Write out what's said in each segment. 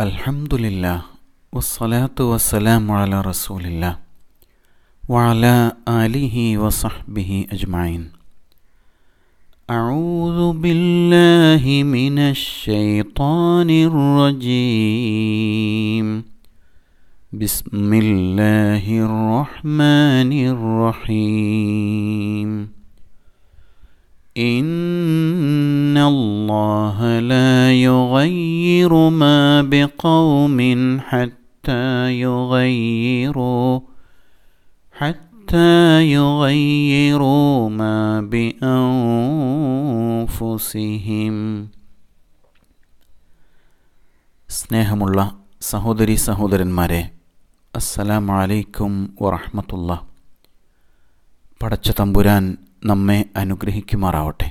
الحمد لله والصلاة والسلام على رسول الله وعلى آله وصحبه أجمعين أعوذ بالله من الشيطان الرجيم بسم الله الرحمن الرحيم إن الله لا يغير ما بقوم حتى يغيروا حتى يغيروا ما بأنفسهم സ്നേഹമുള്ള സഹോദരി സഹോദരന്മാരെ അസ്സലാമു അലൈക്കും വറഹ്മത്തുള്ള പടച്ച തമ്പുരാൻ നമ്മെ അനുഗ്രഹിക്കുമാറാവട്ടെ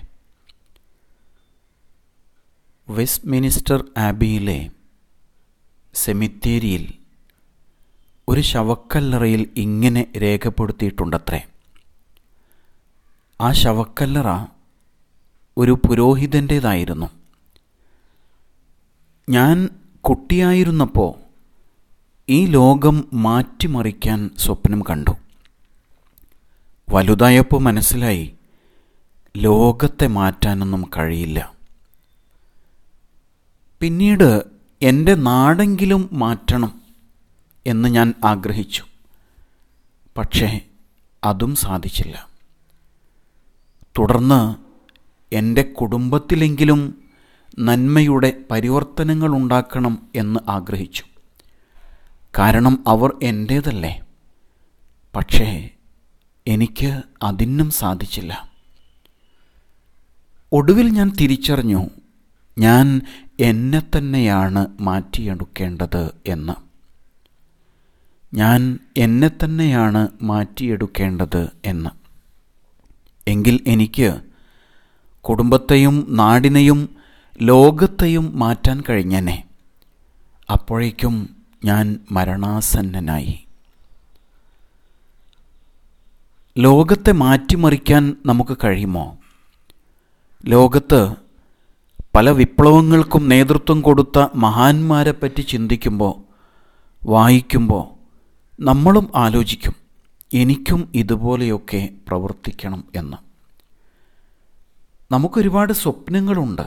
വെസ്റ്റ് മിനിസ്റ്റർ ആബിയിലെ സെമിത്തേരിയിൽ ഒരു ശവക്കല്ലറയിൽ ഇങ്ങനെ രേഖപ്പെടുത്തിയിട്ടുണ്ടത്രേ ആ ശവക്കല്ലറ ഒരു പുരോഹിതൻ്റേതായിരുന്നു ഞാൻ കുട്ടിയായിരുന്നപ്പോൾ ഈ ലോകം മാറ്റിമറിക്കാൻ സ്വപ്നം കണ്ടു വലുതായപ്പോൾ മനസ്സിലായി ലോകത്തെ മാറ്റാനൊന്നും കഴിയില്ല പിന്നീട് എൻ്റെ നാടെങ്കിലും മാറ്റണം എന്ന് ഞാൻ ആഗ്രഹിച്ചു പക്ഷേ അതും സാധിച്ചില്ല തുടർന്ന് എൻ്റെ കുടുംബത്തിലെങ്കിലും നന്മയുടെ പരിവർത്തനങ്ങൾ ഉണ്ടാക്കണം എന്ന് ആഗ്രഹിച്ചു കാരണം അവർ എൻ്റേതല്ലേ പക്ഷേ എനിക്ക് അതിനും സാധിച്ചില്ല ഒടുവിൽ ഞാൻ തിരിച്ചറിഞ്ഞു ഞാൻ എന്നെ തന്നെയാണ് മാറ്റിയെടുക്കേണ്ടത് എന്ന് ഞാൻ എന്നെ തന്നെയാണ് മാറ്റിയെടുക്കേണ്ടത് എന്ന് എങ്കിൽ എനിക്ക് കുടുംബത്തെയും നാടിനെയും ലോകത്തെയും മാറ്റാൻ കഴിഞ്ഞനെ അപ്പോഴേക്കും ഞാൻ മരണാസന്നനായി ലോകത്തെ മാറ്റിമറിക്കാൻ നമുക്ക് കഴിയുമോ ലോകത്ത് പല വിപ്ലവങ്ങൾക്കും നേതൃത്വം കൊടുത്ത മഹാന്മാരെ പറ്റി ചിന്തിക്കുമ്പോൾ വായിക്കുമ്പോൾ നമ്മളും ആലോചിക്കും എനിക്കും ഇതുപോലെയൊക്കെ പ്രവർത്തിക്കണം എന്ന് നമുക്കൊരുപാട് സ്വപ്നങ്ങളുണ്ട്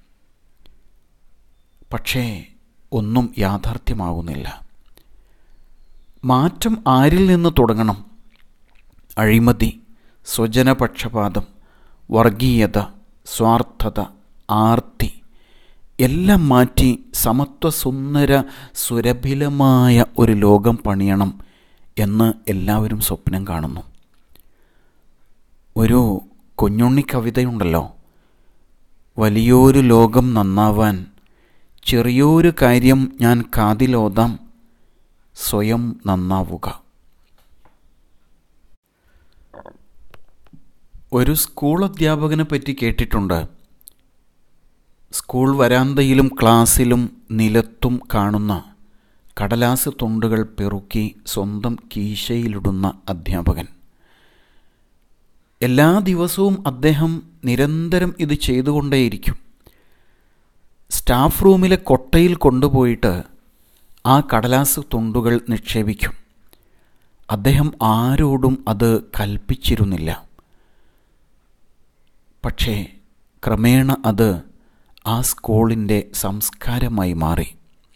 പക്ഷേ ഒന്നും യാഥാർത്ഥ്യമാകുന്നില്ല മാറ്റം ആരിൽ നിന്ന് തുടങ്ങണം അഴിമതി സ്വജനപക്ഷപാതം വർഗീയത സ്വാർത്ഥത ആർത്തി എല്ലാം മാറ്റി സമത്വ സുന്ദര സുരഭിലമായ ഒരു ലോകം പണിയണം എന്ന് എല്ലാവരും സ്വപ്നം കാണുന്നു ഒരു കുഞ്ഞുണ്ണി കവിതയുണ്ടല്ലോ വലിയൊരു ലോകം നന്നാവാൻ ചെറിയൊരു കാര്യം ഞാൻ കാതിലോതാം സ്വയം നന്നാവുക ഒരു സ്കൂൾ അധ്യാപകനെ പറ്റി കേട്ടിട്ടുണ്ട് സ്കൂൾ വരാന്തയിലും ക്ലാസ്സിലും നിലത്തും കാണുന്ന കടലാസ് തുണ്ടുകൾ പെറുക്കി സ്വന്തം കീശയിലിടുന്ന അധ്യാപകൻ എല്ലാ ദിവസവും അദ്ദേഹം നിരന്തരം ഇത് ചെയ്തുകൊണ്ടേയിരിക്കും സ്റ്റാഫ് റൂമിലെ കൊട്ടയിൽ കൊണ്ടുപോയിട്ട് ആ കടലാസ് തുണ്ടുകൾ നിക്ഷേപിക്കും അദ്ദേഹം ആരോടും അത് കൽപ്പിച്ചിരുന്നില്ല പക്ഷേ ക്രമേണ അത് ആ സ്കൂളിൻ്റെ സംസ്കാരമായി മാറി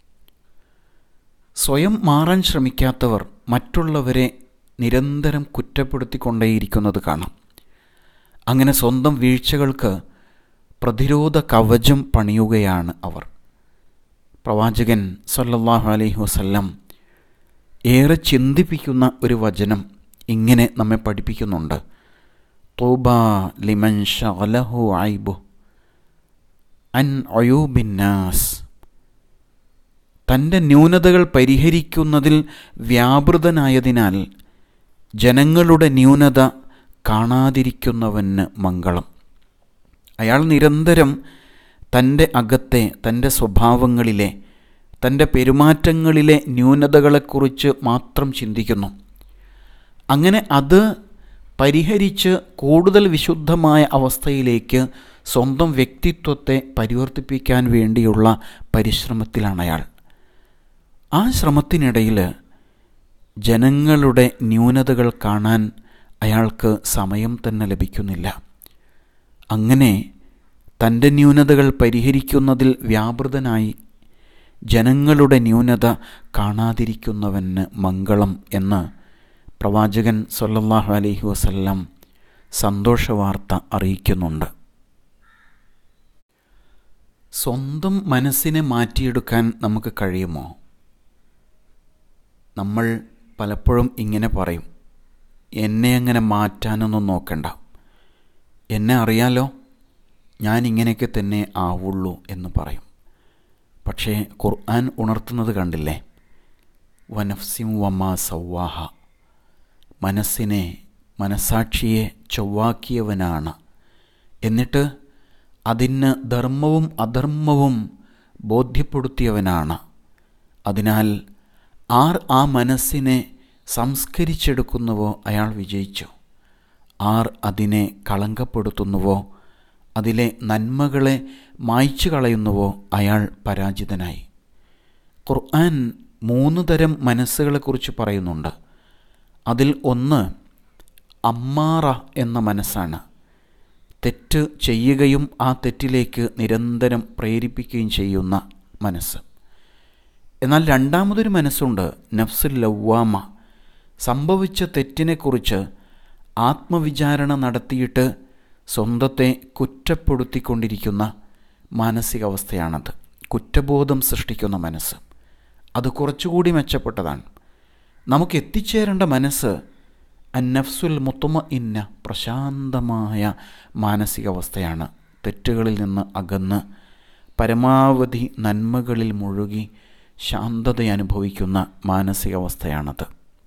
സ്വയം മാറാൻ ശ്രമിക്കാത്തവർ മറ്റുള്ളവരെ നിരന്തരം കുറ്റപ്പെടുത്തിക്കൊണ്ടേയിരിക്കുന്നത് കാണാം അങ്ങനെ സ്വന്തം വീഴ്ചകൾക്ക് പ്രതിരോധ കവചം പണിയുകയാണ് അവർ പ്രവാചകൻ സല്ലല്ലാഹു അലൈഹി വസല്ലം ഏറെ ചിന്തിപ്പിക്കുന്ന ഒരു വചനം ഇങ്ങനെ നമ്മെ പഠിപ്പിക്കുന്നുണ്ട് തോബ ലിമൻ ഷലഹു ഐബു അൻ ഒയൂബിന്നാസ് തൻ്റെ ന്യൂനതകൾ പരിഹരിക്കുന്നതിൽ വ്യാപൃതനായതിനാൽ ജനങ്ങളുടെ ന്യൂനത കാണാതിരിക്കുന്നവന് മംഗളം അയാൾ നിരന്തരം തൻ്റെ അകത്തെ തൻ്റെ സ്വഭാവങ്ങളിലെ തൻ്റെ പെരുമാറ്റങ്ങളിലെ ന്യൂനതകളെക്കുറിച്ച് മാത്രം ചിന്തിക്കുന്നു അങ്ങനെ അത് പരിഹരിച്ച് കൂടുതൽ വിശുദ്ധമായ അവസ്ഥയിലേക്ക് സ്വന്തം വ്യക്തിത്വത്തെ പരിവർത്തിപ്പിക്കാൻ വേണ്ടിയുള്ള പരിശ്രമത്തിലാണ് അയാൾ ആ ശ്രമത്തിനിടയിൽ ജനങ്ങളുടെ ന്യൂനതകൾ കാണാൻ അയാൾക്ക് സമയം തന്നെ ലഭിക്കുന്നില്ല അങ്ങനെ തൻ്റെ ന്യൂനതകൾ പരിഹരിക്കുന്നതിൽ വ്യാപൃതനായി ജനങ്ങളുടെ ന്യൂനത കാണാതിരിക്കുന്നവന് മംഗളം എന്ന് പ്രവാചകൻ സല്ലല്ലാഹു അലൈഹി വസല്ലം സന്തോഷവാർത്ത അറിയിക്കുന്നുണ്ട് സ്വന്തം മനസ്സിനെ മാറ്റിയെടുക്കാൻ നമുക്ക് കഴിയുമോ നമ്മൾ പലപ്പോഴും ഇങ്ങനെ പറയും എന്നെ അങ്ങനെ മാറ്റാനൊന്നും നോക്കണ്ട എന്നെ അറിയാലോ ഞാൻ ഇങ്ങനെയൊക്കെ തന്നെ ആവുള്ളൂ എന്ന് പറയും പക്ഷേ ഖുർആൻ ഉണർത്തുന്നത് കണ്ടില്ലേ വനഫ്സിം വമാ സവാഹ മനസ്സിനെ മനസാക്ഷിയെ ചൊവ്വാക്കിയവനാണ് എന്നിട്ട് അതിന് ധർമ്മവും അധർമ്മവും ബോധ്യപ്പെടുത്തിയവനാണ് അതിനാൽ ആർ ആ മനസ്സിനെ സംസ്കരിച്ചെടുക്കുന്നുവോ അയാൾ വിജയിച്ചു ആർ അതിനെ കളങ്കപ്പെടുത്തുന്നുവോ അതിലെ നന്മകളെ മായ്ച്ചു കളയുന്നുവോ അയാൾ പരാജിതനായി ഖുർആൻ മൂന്ന് തരം മനസ്സുകളെക്കുറിച്ച് പറയുന്നുണ്ട് അതിൽ ഒന്ന് അമ്മാറ എന്ന മനസ്സാണ് തെറ്റ് ചെയ്യുകയും ആ തെറ്റിലേക്ക് നിരന്തരം പ്രേരിപ്പിക്കുകയും ചെയ്യുന്ന മനസ്സ് എന്നാൽ രണ്ടാമതൊരു മനസ്സുണ്ട് നഫ്സുൽ ലവ്വാമ സംഭവിച്ച തെറ്റിനെക്കുറിച്ച് ആത്മവിചാരണ നടത്തിയിട്ട് സ്വന്തത്തെ കുറ്റപ്പെടുത്തിക്കൊണ്ടിരിക്കുന്ന മാനസികാവസ്ഥയാണത് കുറ്റബോധം സൃഷ്ടിക്കുന്ന മനസ്സ് അത് കുറച്ചുകൂടി മെച്ചപ്പെട്ടതാണ് നമുക്ക് എത്തിച്ചേരേണ്ട മനസ്സ് അന്നഫ്സുൽ മുത്തുമ ഇന്ന പ്രശാന്തമായ മാനസികാവസ്ഥയാണ് തെറ്റുകളിൽ നിന്ന് അകന്ന് പരമാവധി നന്മകളിൽ മുഴുകി ശാന്തത അനുഭവിക്കുന്ന മാനസികാവസ്ഥയാണത്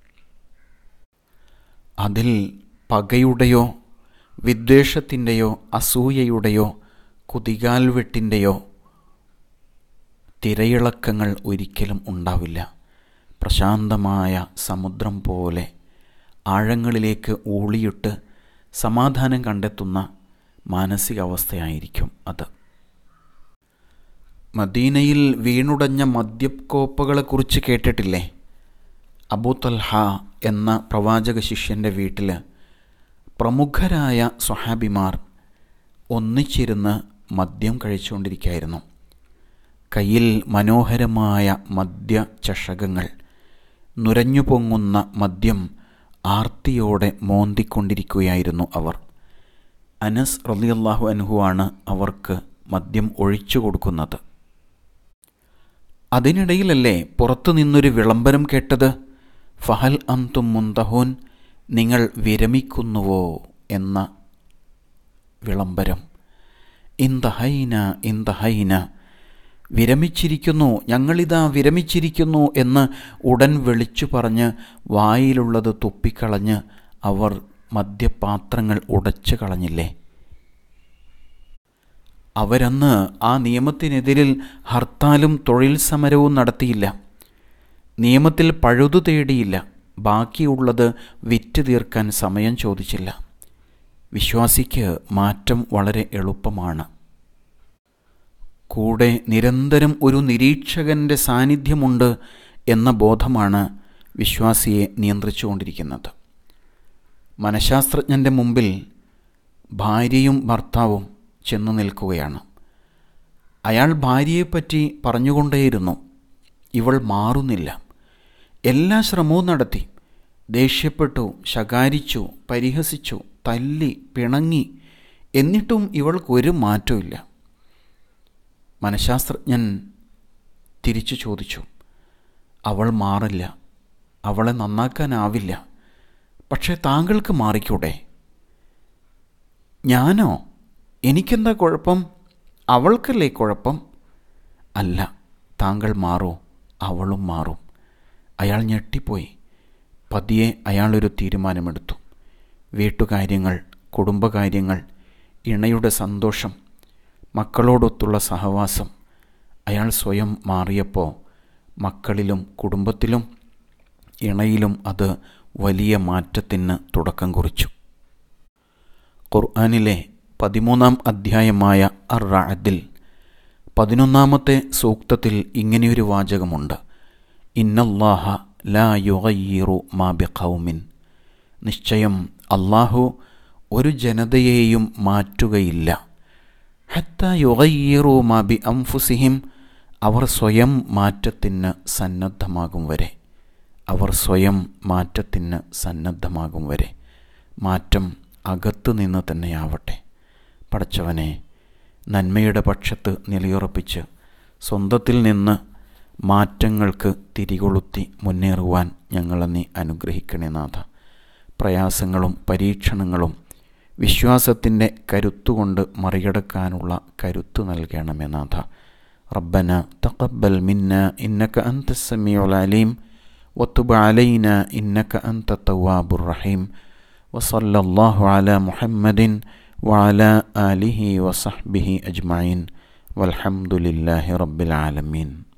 അതിൽ പകയുടെയോ വിദ്വേഷത്തിൻ്റെയോ അസൂയയുടെയോ കുതികാൽവെട്ടിൻ്റെയോ തിരയിളക്കങ്ങൾ ഒരിക്കലും ഉണ്ടാവില്ല പ്രശാന്തമായ സമുദ്രം പോലെ ആഴങ്ങളിലേക്ക് ഊളിയിട്ട് സമാധാനം കണ്ടെത്തുന്ന മാനസികാവസ്ഥയായിരിക്കും അത് മദീനയിൽ വീണുടഞ്ഞ മദ്യക്കോപ്പകളെക്കുറിച്ച് കേട്ടിട്ടില്ലേ അബൂത്തൽഹ എന്ന പ്രവാചക ശിഷ്യൻ്റെ വീട്ടിൽ പ്രമുഖരായ സ്വഹാബിമാർ ഒന്നിച്ചിരുന്ന് മദ്യം കഴിച്ചുകൊണ്ടിരിക്കുകയായിരുന്നു കയ്യിൽ മനോഹരമായ മദ്യ ചഷകങ്ങൾ നുരഞ്ഞു പൊങ്ങുന്ന മദ്യം ആർത്തിയോടെ മോന്തിക്കൊണ്ടിരിക്കുകയായിരുന്നു അവർ അനസ് റളിയല്ലാഹു അൻഹുവാണ് അവർക്ക് മദ്യം ഒഴിച്ചു കൊടുക്കുന്നത് അതിനിടയിലല്ലേ പുറത്തു നിന്നൊരു വിളംബരം കേട്ടത് ഫഹൽ അന്തും മുന്തഹോൻ നിങ്ങൾ വിരമിക്കുന്നുവോ എന്ന വിളംബരം ഇന്ദഹൈന ഇന്ദഹൈന വിരമിച്ചിരിക്കുന്നു ഞങ്ങളിതാ വിരമിച്ചിരിക്കുന്നു എന്ന് ഉടൻ വിളിച്ചു പറഞ്ഞ് വായിലുള്ളത് തുപ്പിക്കളഞ്ഞ് അവർ മദ്യപാത്രങ്ങൾ ഉടച്ചു കളഞ്ഞില്ലേ അവരന്ന് ആ നിയമത്തിനെതിരിൽ ഹർത്താലും തൊഴിൽ സമരവും നടത്തിയില്ല നിയമത്തിൽ പഴുതു തേടിയില്ല ബാക്കിയുള്ളത് വിറ്റ് തീർക്കാൻ സമയം ചോദിച്ചില്ല വിശ്വാസിക്ക് മാറ്റം വളരെ എളുപ്പമാണ് കൂടെ നിരന്തരം ഒരു നിരീക്ഷകൻ്റെ സാന്നിധ്യമുണ്ട് എന്ന ബോധമാണ് വിശ്വാസിയെ നിയന്ത്രിച്ചുകൊണ്ടിരിക്കുന്നത് മനഃശാസ്ത്രജ്ഞൻ്റെ മുമ്പിൽ ഭാര്യയും ഭർത്താവും ചെന്നു നിൽക്കുകയാണ് അയാൾ ഭാര്യയെപ്പറ്റി പറഞ്ഞുകൊണ്ടേയിരുന്നു ഇവൾ മാറുന്നില്ല എല്ലാ ശ്രമവും നടത്തി ദേഷ്യപ്പെട്ടു ശകാരിച്ചു പരിഹസിച്ചു തല്ലി പിണങ്ങി എന്നിട്ടും ഇവൾക്കൊരു മാറ്റമില്ല മനഃശാസ്ത്രജ്ഞൻ തിരിച്ചു ചോദിച്ചു അവൾ മാറില്ല അവളെ നന്നാക്കാനാവില്ല പക്ഷേ താങ്കൾക്ക് മാറിക്കൂടെ ഞാനോ എനിക്കെന്താ കുഴപ്പം അവൾക്കല്ലേ കുഴപ്പം അല്ല താങ്കൾ മാറൂ അവളും മാറും അയാൾ ഞെട്ടിപ്പോയി പതിയെ അയാളൊരു തീരുമാനമെടുത്തു വീട്ടുകാര്യങ്ങൾ കുടുംബകാര്യങ്ങൾ ഇണയുടെ സന്തോഷം മക്കളോടൊത്തുള്ള സഹവാസം അയാൾ സ്വയം മാറിയപ്പോൾ മക്കളിലും കുടുംബത്തിലും ഇണയിലും അത് വലിയ മാറ്റത്തിന് തുടക്കം കുറിച്ചു ഖുർആാനിലെ പതിമൂന്നാം അധ്യായമായ അർ റാദിൽ പതിനൊന്നാമത്തെ സൂക്തത്തിൽ ഇങ്ങനെയൊരു വാചകമുണ്ട് ഇന്നല്ലാഹ ലാ യുഗയ്യിറു മാ ബി ഖൗമിൻ നിശ്ചയം അള്ളാഹു ഒരു ജനതയെയും മാറ്റുകയില്ല ഹത്ത യുഗയ്യിറു മാ ബി അംഫുസിഹിം അവർ സ്വയം മാറ്റത്തിന് സന്നദ്ധമാകും വരെ അവർ സ്വയം മാറ്റത്തിന് സന്നദ്ധമാകും വരെ മാറ്റം അകത്തു നിന്ന് തന്നെയാവട്ടെ പടച്ചവനെ നന്മയുടെ പക്ഷത്ത് നിലയുറപ്പിച്ച് സ്വന്തത്തിൽ നിന്ന് മാറ്റങ്ങൾക്ക് തിരികൊളുത്തി മുന്നേറുവാൻ ഞങ്ങളെ നീ അനുഗ്രഹിക്കണേ നാഥ പ്രയാസങ്ങളും പരീക്ഷണങ്ങളും വിശ്വാസത്തിൻ്റെ കരുത്തുകൊണ്ട് മറികടക്കാനുള്ള കരുത്ത് നൽകണമേ നാഥ റബ്ബന തഖബ്ബൽ മിന്ന ഇന്നക അന്ത സമീഉൽ അലീം وتب علينا إنك أنت التواب الرحيم وصلى الله على محمد وعلى آله وصحبه أجمعين والحمد لله رب العالمين